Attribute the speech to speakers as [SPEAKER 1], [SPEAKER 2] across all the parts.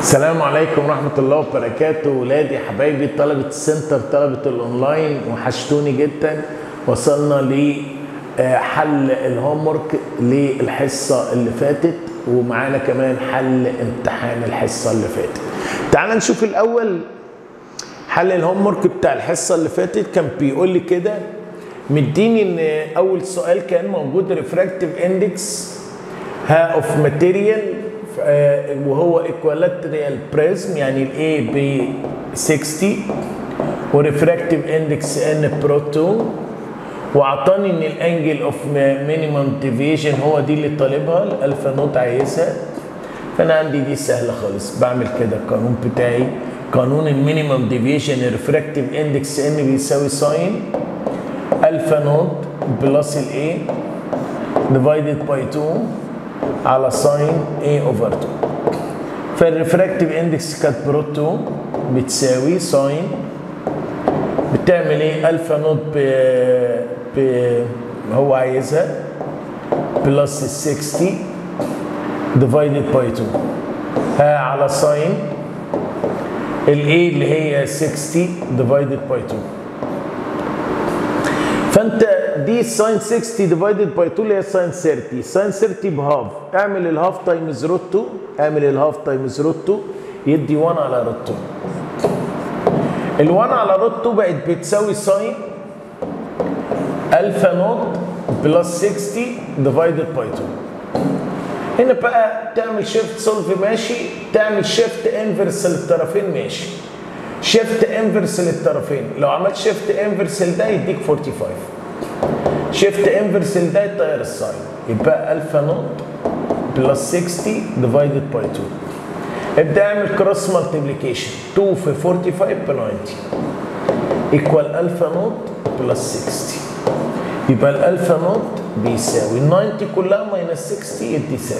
[SPEAKER 1] السلام عليكم ورحمة الله وبركاته ولادي حبايبي طلبة السنتر طلبة الأونلاين وحشتوني جدا وصلنا لحل الهومورك للحصة اللي فاتت ومعانا كمان حل امتحان الحصة اللي فاتت تعال نشوف الأول حل الهومورك بتاع الحصة اللي فاتت كان بيقول لي كده مديني ان اول سؤال كان موجود ريفراكتيف اندكس ها اوف ماتيريال وهو ايكوالاتريال بريزم يعني الاي ب 60 وريفراكتيف اندكس ان بروتون واعطاني ان الانجل اوف مينيمم ديفيشن هو دي اللي طالبها الالفا نوت عايزها فانا عندي دي سهله خالص بعمل كده القانون بتاعي قانون المينيمم ديفيشن ريفراكتيف اندكس ان بيساوي ساين الفا نوت بلس الاي ديفايدد باي 2 على ساين A اوفر 2 فالريفراكتيف اندكس كانت برو 2 بتساوي ساين بتعمل ايه الفا نوت ب ب هو عايزها بلس ال 60 ديفايدد باي 2 ها على ساين الاي اللي هي 60 ديفايدد باي 2 فانت دي ساين 60 ديفايدد باي 2 اللي هي ساين 30 ساين 30 بهاف اعمل الهاف تايمز روت 2 اعمل الهاف تايمز روت 2 يدي 1 على روت 2 ال1 على روت 2 بقت بتساوي ساين الفا نوت بلس 60 ديفايدد باي 2 هنا بقى تعمل شيفت سولف ماشي تعمل شيفت انفرس للطرفين ماشي شيفت انفرس للطرفين لو عملت شيفت انفرس لده يديك 45 شيفت انفرس لده يطير الساين يبقى الفا نوت بلس 60 ديفايدد باي 2 ابدا اعمل كروس مالتيبليكيشن 2 في 45 ب 90 ايكوال الفا نوت بلس 60 يبقى الالفا نوت بيساوي 90 كلها ماينس 60 يدي 30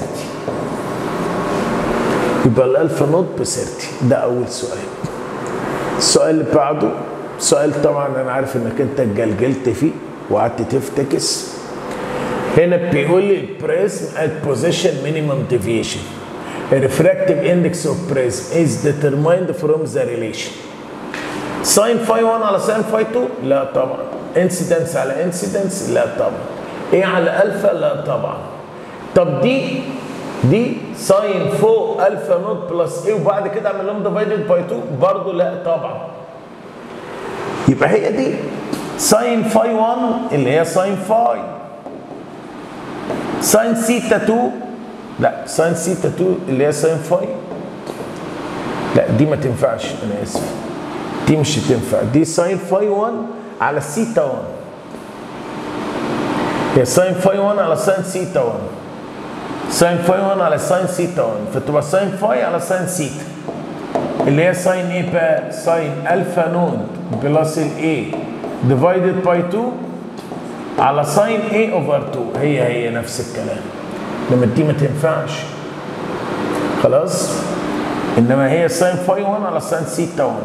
[SPEAKER 1] يبقى الالفا نوت ب 30 ده اول سؤال السؤال اللي بعده سؤال طبعا انا عارف انك انت اتجلجلت فيه وقعدت تفتكس هنا بيقول لي البريزم at position minimum deviation a refractive index of prism is determined from the relation sin phi 1 على sin phi 2 لا طبعا incidence على incidence لا طبعا ايه على الفا لا طبعا طب دي دي ساين فوق الفا نوت بلس ايه وبعد كده اعمل لهم ديفايدد باي 2 برضه لا طبعا يبقى هي دي ساين فاي 1 اللي هي ساين فاي ساين سيتا 2 لا ساين سيتا 2 اللي هي ساين فاي لا دي ما تنفعش انا اسف دي مش هتنفع دي ساين فاي 1 على سيتا 1 هي ساين فاي 1 على ساين سيتا 1 ساين فاي 1 على ساين سيتا 1 فتبقى ساين فاي على ساين سيتا اللي هي ساين ايه بقى؟ ساين الفا نود بلس الاي ديفايدد باي 2 على ساين اي اوفر 2 هي هي نفس الكلام لما دي ما تنفعش خلاص انما هي ساين فاي 1 على ساين سيتا 1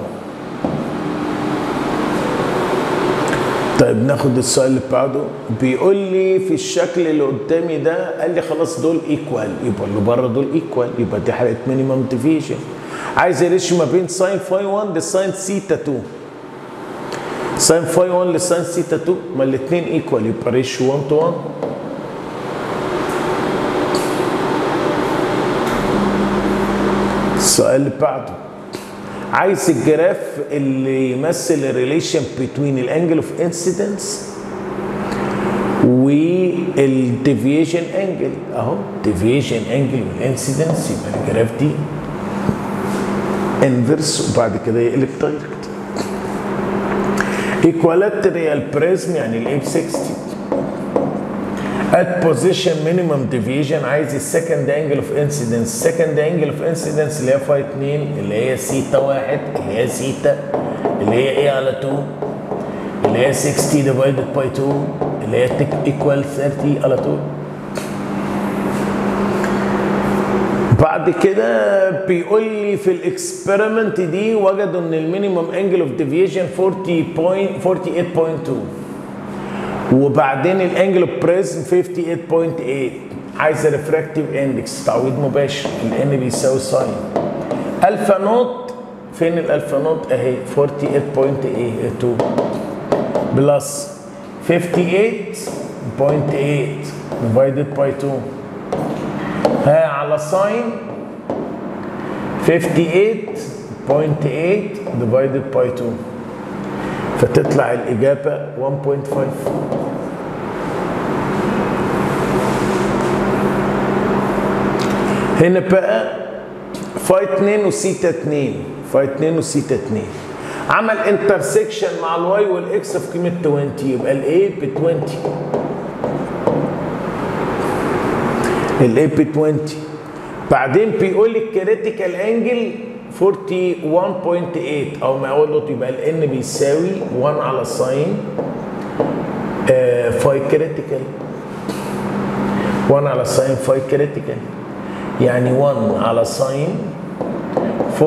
[SPEAKER 1] طيب ناخد السؤال اللي بعده بيقول لي في الشكل اللي قدامي ده قال لي خلاص دول ايكوال يبقى اللي بره دول ايكوال يبقى دي حاله مينيمم ديفيشن عايز يريش ما بين ساين فاي 1 لساين سيتا 2 ساين فاي 1 لساين سيتا 2 ما الاثنين ايكوال يبقى ريش 1 تو 1 السؤال اللي بعده عايز الجراف اللي يمثل الريليشن بين الانجل اوف انسيدنس والديفيشن انجل اهو ديفيشن انجل والانسيدنس يبقى الجراف دي انفرس وبعد كده يقلب دايركت ايكوالاتريال بريزم يعني الاي ب 60 at position minimum deviation عايز السكند انجل اوف انسيدنس سكند انجل اوف انسيدنس اللي هي فاي 2 اللي هي سيتا 1 اللي هي سيتا اللي هي ايه على 2 اللي هي 60 ديفايدد باي 2 اللي هي ايكوال 30 على 2 بعد كده بيقول لي في الاكسبيرمنت دي وجدوا ان المينيمم انجل اوف ديفيشن 48.2 وبعدين الانجل اوف بريزم 58.8 عايز ريفراكتيف اندكس تعويض مباشر الان بيساوي ساين الفا نوت فين الالفا نوت اهي 48.2 بلس 58.8 divided by 2 ها على ساين 58.8 divided by 2 فتطلع الإجابة 1.5 هنا بقى فاي 2 وسيتا 2 فاي 2 وسيتا 2 عمل انترسكشن مع الواي والاكس في قيمه 20 يبقى الاي ب 20 الاي ب 20 بعدين بيقول لي الكريتيكال انجل 41.8 او ما اقول له يبقى الان بيساوي 1 على ساين آه فاي كريتيكال 1 على ساين فاي كريتيكال يعني 1 على ساين 41.8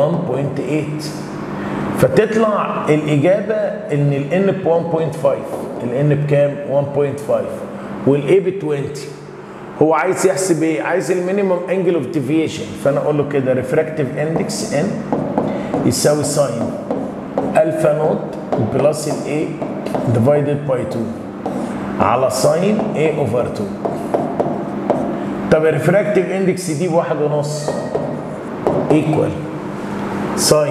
[SPEAKER 1] فتطلع الإجابة إن ال N ب 1.5 ال N بكام؟ 1.5 وال A ب 20 هو عايز يحسب إيه؟ عايز المينيمم انجل اوف ديفيشن فأنا أقول له كده ريفراكتيف اندكس N يساوي ساين ألفا نوت بلس ال A ديفايدد باي 2 على ساين A اوفر 2 طب الريفراكتيف اندكس دي بواحد ونص ايكوال ساين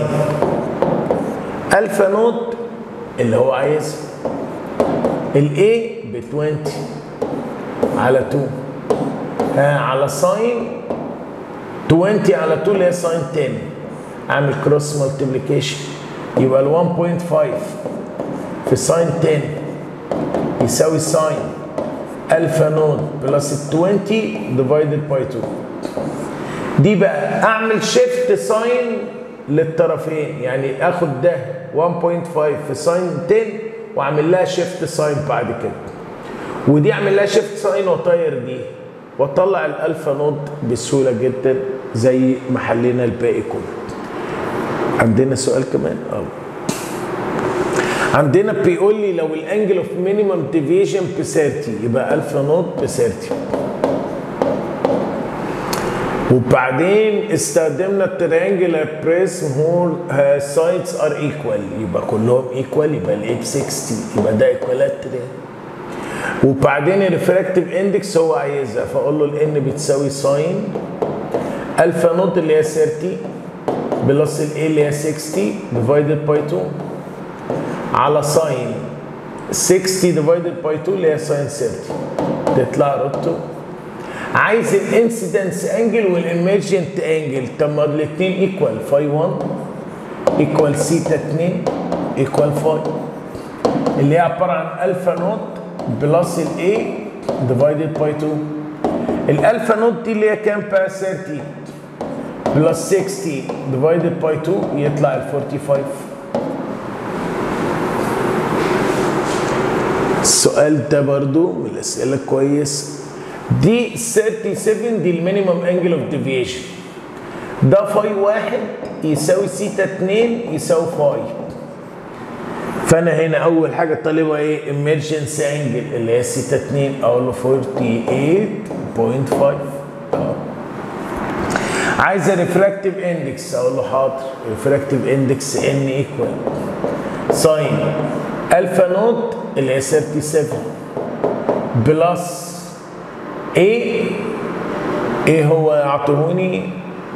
[SPEAKER 1] الفا نوت اللي هو عايزها الاي ب 20 على 2 ها على ساين 20 على 2 اللي هي ساين 10 اعمل كروس مالتيبليكيشن يبقى ال 1.5 في ساين 10 يساوي ساين الفا نوت بلس 20 ديفايدد باي 2 دي بقى اعمل شيفت ساين للطرفين يعني اخد ده 1.5 في ساين 10 واعمل لها شيفت ساين بعد كده ودي اعمل لها شيفت ساين واطير دي واطلع الالفا نوت بسهوله جدا زي ما حلينا الباقي كله عندنا سؤال كمان اه عندنا بيقول لي لو الانجل اوف مينيمم ديفيشن ب 30 يبقى الفا نوت ب 30 وبعدين استخدمنا التريانجلر بريزم هو سايدز ار ايكوال يبقى كلهم ايكوال يبقى الاي ب 60 يبقى ده ايكوالات تريانجل وبعدين الريفراكتيف اندكس هو عايزها فاقول له الان بتساوي ساين الفا نوت اللي هي 30 بلس الاي اللي هي 60 ديفايدد باي 2 على ساين 60 ديفايدد باي 2 اللي هي ساين 30 تطلع روت 2 عايز الانسيدنس انجل والاميرجنت انجل طب ما الاثنين ايكوال فاي 1 ايكوال سيتا 2 ايكوال فاي اللي هي عباره عن الفا نوت بلس الاي ديفايدد باي 2 الالفا نوت دي اللي هي كام بقى 30 بلس 60 ديفايدد باي 2 يطلع ال 45 السؤال ده برضو من الاسئله كويس دي 37 دي المينيمم انجل اوف ديفيشن ده فاي واحد يساوي سيتا 2 يساوي فاي فانا هنا اول حاجه طالبها ايه emergency انجل اللي هي سيتا 2 اقول له 48.5 اه عايز ريفراكتيف اندكس اقول له حاضر ريفراكتيف اندكس ان ايكوال ساين الفا نوت اللي هي 37 بلس ايه ايه هو اعطوني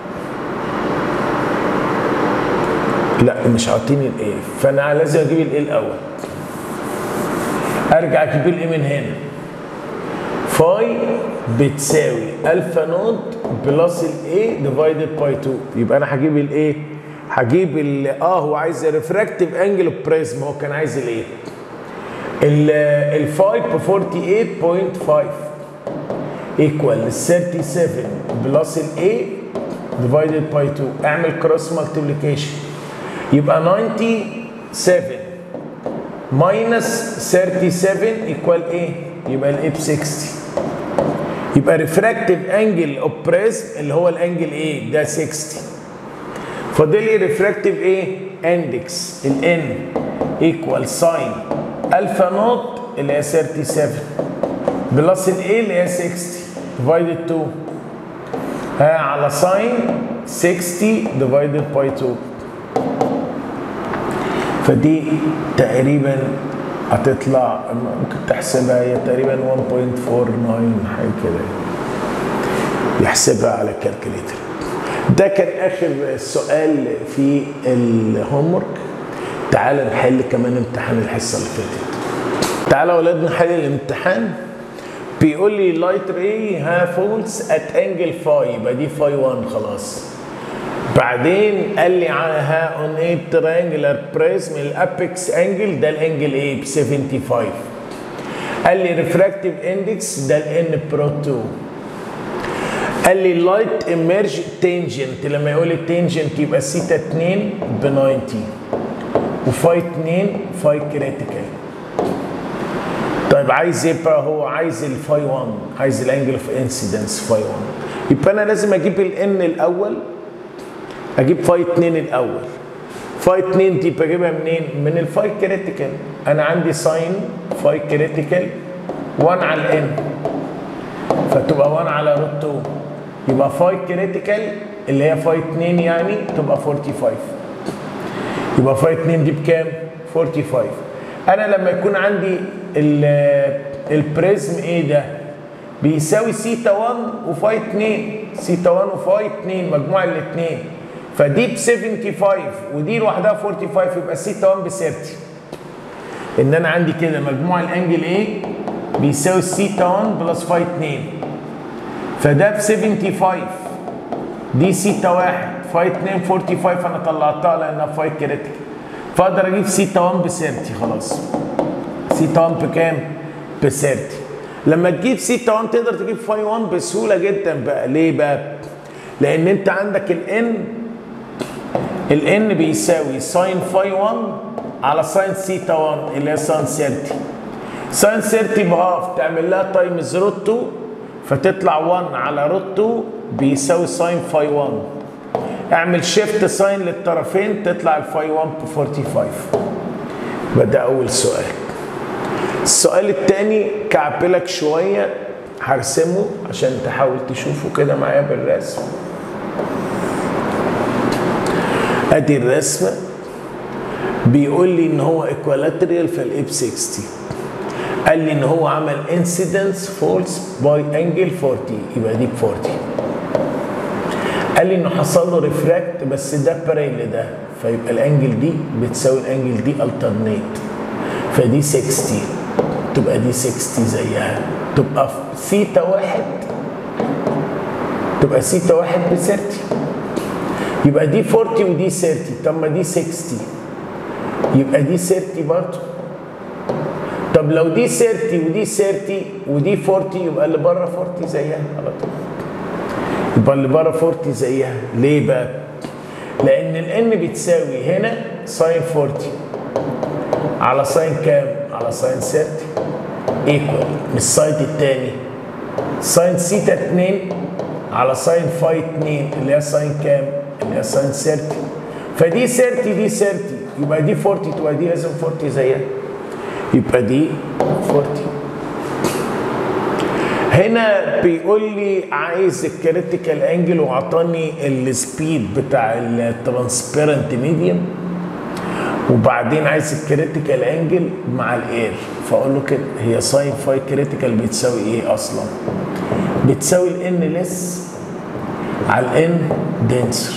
[SPEAKER 1] لا مش عاطيني الايه فانا لازم اجيب الايه الاول ارجع اجيب الايه من هنا فاي بتساوي الفا نوت بلس الايه ديفايدد باي 2 يبقى انا هجيب الايه هجيب ال اه هو عايز ريفراكتيف انجل اوف بريزم هو كان عايز الايه الفاي ب 48.5 ايكوال 37 بلس الاي ديفايدد باي 2 اعمل كروس مالتيبليكيشن يبقى 97 ماينس 37 ايكوال ايه؟ يبقى الاي ب 60 يبقى ريفراكتيف انجل اوف بريزم اللي هو الانجل ايه؟ ده 60 فاضل لي ريفراكتيف ايه؟ اندكس الان ايكوال ساين الفا نوت اللي هي 37 بلس الاي اللي هي 60 ديفايدد 2 ها على ساين 60 divided by 2 فدي تقريبا هتطلع ممكن تحسبها هي تقريبا 1.49 حاجه كده يحسبها على الكالكوليتر ده كان اخر سؤال في الهوم ورك تعال نحل كمان امتحان الحصه اللي فاتت تعال يا اولاد نحل الامتحان بيقول لي لايت ري ها فولز ات انجل فاي يبقى دي فاي 1 خلاص بعدين قال لي ها اون ايه ترينجلر بريزم الابكس انجل ده الانجل ايه ب 75 قال لي ريفراكتيف اندكس ده الان برو 2 قال لي لايت ايمرج تانجنت لما يقول لي تانجنت يبقى سيتا 2 ب 90 وفاي 2 فاي كريتيكال طيب عايز ايه بقى هو عايز الفاي 1 عايز الانجل اوف انسيدنس فاي 1 يبقى انا لازم اجيب الان الاول اجيب فاي 2 الاول فاي 2 دي بجيبها منين من الفاي كريتيكال انا عندي ساين فاي كريتيكال 1 على الان فتبقى 1 على روت 2 يبقى فاي كريتيكال اللي هي فاي 2 يعني تبقى 45 يبقى فاي 2 دي بكام 45 انا لما يكون عندي البريزم ايه ده بيساوي سيتا 1 وفاي 2 سيتا 1 وفاي 2 مجموع الاثنين فدي ب 75 ودي لوحدها 45 يبقى سيتا 1 ب 30 ان انا عندي كده مجموع الانجل ايه بيساوي سيتا 1 بلس فاي 2 فده ب 75 دي سيتا 1 فاي 2 45 انا طلعتها لانها فاي كريتيكال فاقدر اجيب سيتا 1 ب 30 خلاص سيتا 1 بكام؟ ب 30 لما تجيب سيتا 1 تقدر تجيب فاي 1 بسهوله جدا بقى ليه بقى؟ لان انت عندك الان الان بيساوي ساين فاي 1 على ساين سيتا 1 اللي هي ساين 30 ساين 30 بهاف تعمل لها تايمز روت 2 فتطلع 1 على روت 2 بيساوي ساين فاي 1 اعمل شيفت ساين للطرفين تطلع الفاي 1 ب 45 يبقى ده اول سؤال السؤال الثاني كعبلك شويه هرسمه عشان تحاول تشوفه كده معايا بالرسم ادي الرسمه بيقول لي ان هو ايكوالاتريال فالايه ب 60 قال لي ان هو عمل انسيدنس فولس باي انجل 40 يبقى دي ب 40 قال لي انه حصل له ريفراكت بس ده باريل ده فيبقى الانجل دي بتساوي الانجل دي الترنيت فدي 60 تبقى دي 60 زيها تبقى سيتا واحد تبقى سيتا واحد ب 30 يبقى دي 40 ودي 30 طب ما دي 60 يبقى دي 30 برضه طب لو دي 30 ودي 30 ودي 40 يبقى اللي بره 40 زيها على طول يبقى اللي بره 40 زيها ليه بقى؟ لان الان بتساوي هنا ساين 40 على ساين كام؟ على ساين 30 ايكوال من السايد الثاني ساين سيتا 2 على ساين فاي 2 اللي هي ساين كام؟ اللي هي ساين 30 فدي 30 دي 30 يبقى دي 40 تبقى دي لازم 40 زيها يبقى دي 40 هنا بيقول لي عايز الكريتيكال انجل وعطاني السبيد بتاع الترانسبيرنت ميديوم وبعدين عايز الكريتيكال انجل مع الاير فاقول له كده هي ساين فاي كريتيكال بتساوي ايه اصلا؟ بتساوي الان ليس على الان دنسر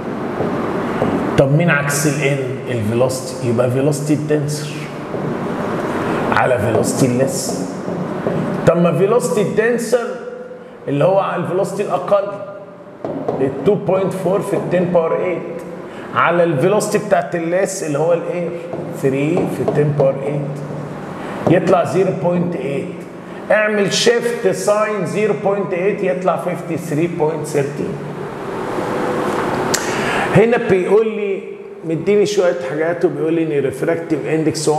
[SPEAKER 1] طب مين عكس الان؟ الفيلوستي يبقى فيلوستي الدنسر على فيلوستي الليس طب ما فيلوستي الدنسر اللي هو على الفيلوستي الاقل ال 2.4 في ال 10 باور 8 على الفيلوستي بتاعت الليس اللي هو الاير 3 في ال 10 باور 8 يطلع 0.8 اعمل شيفت ساين 0.8 يطلع 53.13 هنا بيقول لي مديني شويه حاجات وبيقول لي ان ريفراكتيف اندكس 1.44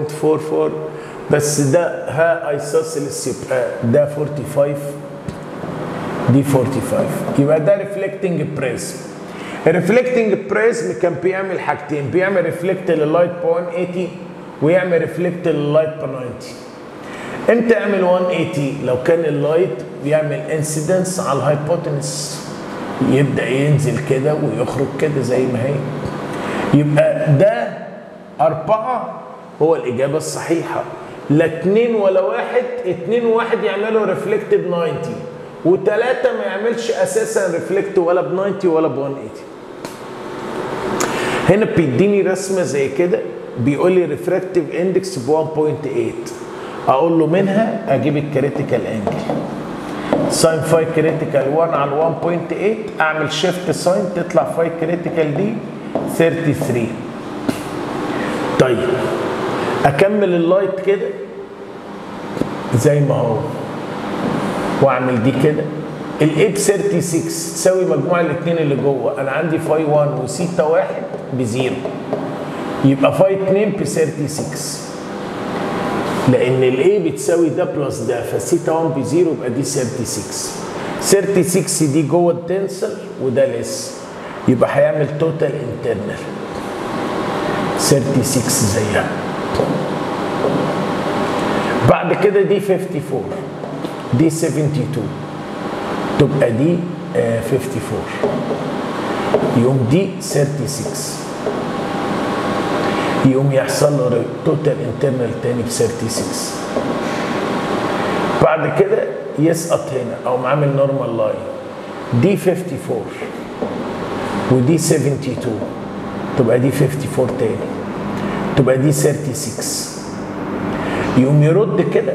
[SPEAKER 1] بس ده ها ايسوسيلس يبقى ده 45 دي 45 يبقى ده ريفلكتنج بريزم الريفلكتنج بريزم كان بيعمل حاجتين بيعمل ريفلكت لللايت ب 180 ويعمل ريفلكت لللايت ب 90 امتى اعمل 180 لو كان اللايت بيعمل انسيدنس على الهايبوتنس يبدا ينزل كده ويخرج كده زي ما هي يبقى ده أربعة هو الإجابة الصحيحة لا اتنين ولا واحد اتنين وواحد يعملوا ريفلكت ب 90 وتلاتة ما يعملش أساسا ريفلكت ولا ب 90 ولا ب 180 هنا بيديني رسمة زي كده بيقول لي ريفراكتيف اندكس ب 1.8 اقول له منها اجيب الكريتيكال انجل ساين فاي كريتيكال 1 على 1.8 اعمل شيفت ساين تطلع فاي كريتيكال دي 33 طيب اكمل اللايت كده زي ما هو واعمل دي كده الاي ب 36 تساوي مجموع الاثنين اللي جوه انا عندي فاي 1 وسيتا 1 بزيرو يبقى فاي 2 ب 36 لان الاي بتساوي ده بلس ده فسيتا 1 بزيرو يبقى دي 36 36 دي جوه التنسل وده لسه يبقى هيعمل توتال انترنال 36 زيها بعد كده دي 54 دي 72 تبقى دي آه 54 يوم دي 36 يقوم يحصل له توتال انترنال تاني ب 36 بعد كده يسقط هنا او عامل نورمال لاين دي 54 ودي 72 تبقى دي 54 تاني تبقى دي 36 يقوم يرد كده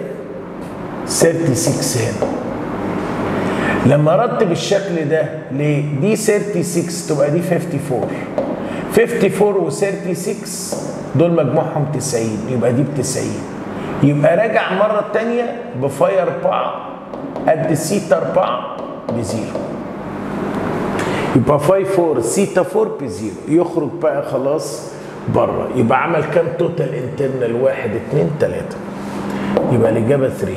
[SPEAKER 1] 36 هنا لما رد بالشكل ده ليه؟ دي 36 تبقى دي 54 54 و 36 دول مجموعهم 90 يبقى دي ب 90 يبقى راجع مرة تانية بفاي 4 قد سيتا 4 بزيرو يبقى فاي 4 سيتا 4 بزيرو يخرج بقى خلاص بره يبقى عمل كام توتال انترنال 1 2 3 يبقى الإجابة 3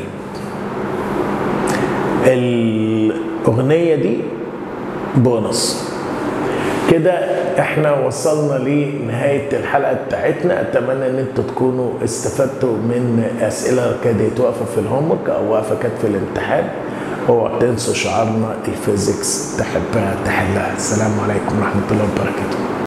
[SPEAKER 1] الأغنية دي بونص كده احنا وصلنا لنهاية الحلقة بتاعتنا اتمنى ان انتوا تكونوا استفدتوا من اسئلة كانت واقفة في الهومورك او واقفة كانت في الامتحان اوعوا تنسوا شعارنا الفيزيكس تحبها تحلها السلام عليكم ورحمة الله وبركاته